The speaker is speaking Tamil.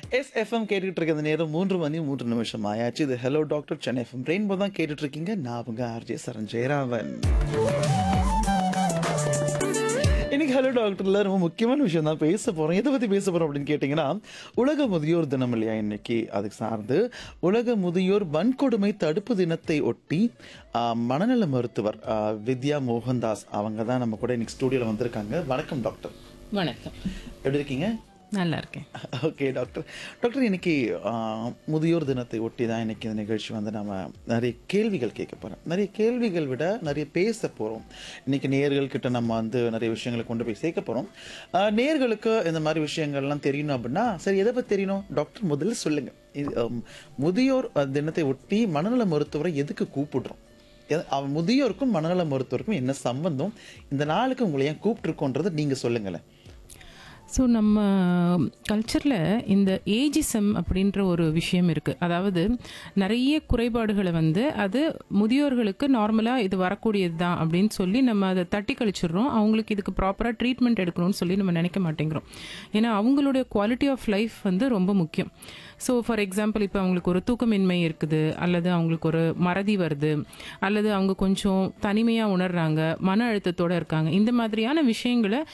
எஸ் எஃப்எம் கேட்டுட்டு இருக்க நேரம் மூன்று மணி மூன்று நிமிஷம் ஆயாச்சு இது hello doctor Chennai FM rainbow தான் கேட்டுட்டு இருக்கீங்க நான் அவங்க ஆர்ஜே சரண் ஜெயராமன் இன்னைக்கு ஹலோ டாக்டர்ல ரொம்ப முக்கியமான விஷயம் தான் பேச போறோம் எதை பத்தி பேச போறோம் அப்படின்னு கேட்டீங்கன்னா உலக முதியோர் தினம் இல்லையா இன்னைக்கு அதுக்கு சார்ந்து உலக முதியோர் வன்கொடுமை தடுப்பு தினத்தை ஒட்டி ஆ, மனநல மருத்துவர் ஆ, வித்யா மோகன்தாஸ் அவங்க தான் நம்ம கூட இன்னைக்கு ஸ்டூடியோல வந்திருக்காங்க வணக்கம் டாக்டர் வணக்கம் எப்படி இருக்கீங்க நல்லா இருக்கேன் ஓகே டாக்டர் டாக்டர் இன்னைக்கு ஆ, முதியோர் தினத்தை ஒட்டி தான் இன்னைக்கு இந்த நிகழ்ச்சி வந்து நம்ம நிறைய கேள்விகள் கேட்க போகிறோம் நிறைய கேள்விகள் விட நிறைய பேச போகிறோம் இன்னைக்கு நேர்கள் கிட்ட நம்ம வந்து நிறைய விஷயங்களை கொண்டு போய் சேர்க்க போகிறோம் நேர்களுக்கு இந்த மாதிரி விஷயங்கள்லாம் தெரியணும் அப்படின்னா சரி எதை பற்றி தெரியணும் டாக்டர் முதல்ல சொல்லுங்க இது, ஆம், முதியோர் அஹ், தினத்தை ஒட்டி மனநல மருத்துவரை எதுக்கு கூப்பிடுறோம் எத- அவ- முதியோருக்கும் மனநல மருத்துவருக்கும் என்ன சம்பந்தம் இந்த நாளுக்கு உங்களை ஏன் கூப்பிட்டுருக்கோன்றது நீங்கள் சொல்லுங்களேன் ஸோ நம்ம கல்ச்சரில் இந்த ஏஜிசம் அப்படின்ற ஒரு விஷயம் இருக்குது அதாவது நிறைய குறைபாடுகளை வந்து அது முதியோர்களுக்கு நார்மலாக இது வரக்கூடியது தான் அப்படின்னு சொல்லி நம்ம அதை தட்டி கழிச்சிடுறோம் அவங்களுக்கு இதுக்கு ப்ராப்பராக ட்ரீட்மெண்ட் எடுக்கணும்னு சொல்லி நம்ம நினைக்க மாட்டேங்கிறோம் ஏன்னா அவங்களுடைய குவாலிட்டி ஆஃப் லைஃப் வந்து ரொம்ப முக்கியம் ஸோ ஃபார் எக்ஸாம்பிள் இப்போ அவங்களுக்கு ஒரு தூக்கமின்மை இருக்குது அல்லது அவங்களுக்கு ஒரு மறதி வருது அல்லது அவங்க கொஞ்சம் தனிமையாக உணர்றாங்க மன அழுத்தத்தோடு இருக்காங்க இந்த மாதிரியான விஷயங்களை